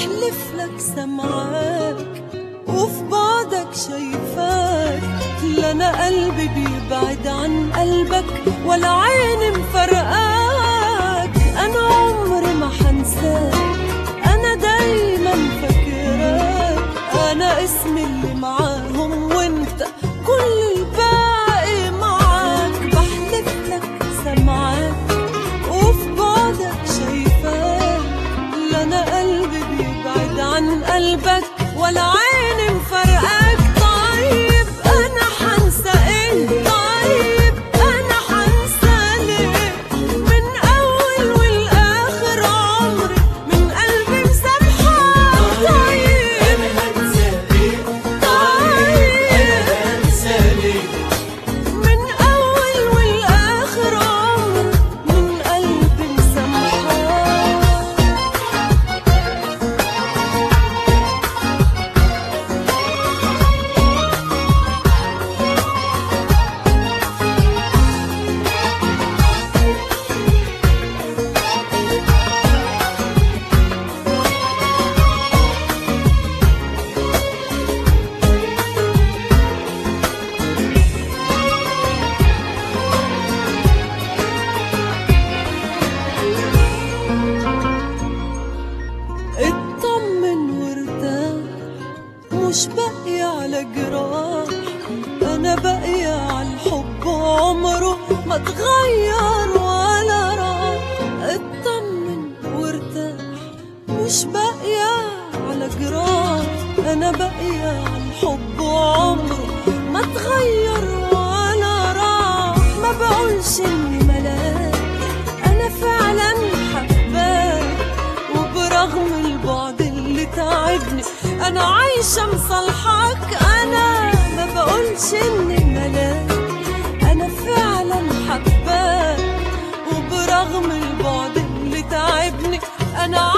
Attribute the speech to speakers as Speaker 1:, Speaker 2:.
Speaker 1: بحلف لك سمعاك وفي بعدك شايفاك لا انا قلبي بيبعد عن قلبك ولا عيني مفرقاك انا عمري ما حنساك انا دايما فاكراك انا اسمي اللي معاهم وانت كل الباقي معاك بحلف لك سمعاك وفي بعدك شايفاك لا انا قلبي بيبعد عن قلبك ولا عيني مفرقاك طيب انا حنسى ايه طيب انا حنسى ليه من اول والاخر عمري من قلبي مسامحاك طيب طيب من أول والآخر عمر من قلبي مسامحاك اطمن وارتاح مش باقية على جراح أنا باقية على الحب عمره ما اتغير ولا راح اطمن وارتاح مش باقية على جراح أنا باقية على الحب عمره ما اتغير ولا راح ما بقولش إني ملاك أنا فعلا حباك وبرغم البعد اللي تعبني انا عايشه مصالحاك انا ما بقولش اني ملاك انا فعلا حباك وبرغم البعد اللي تعبني انا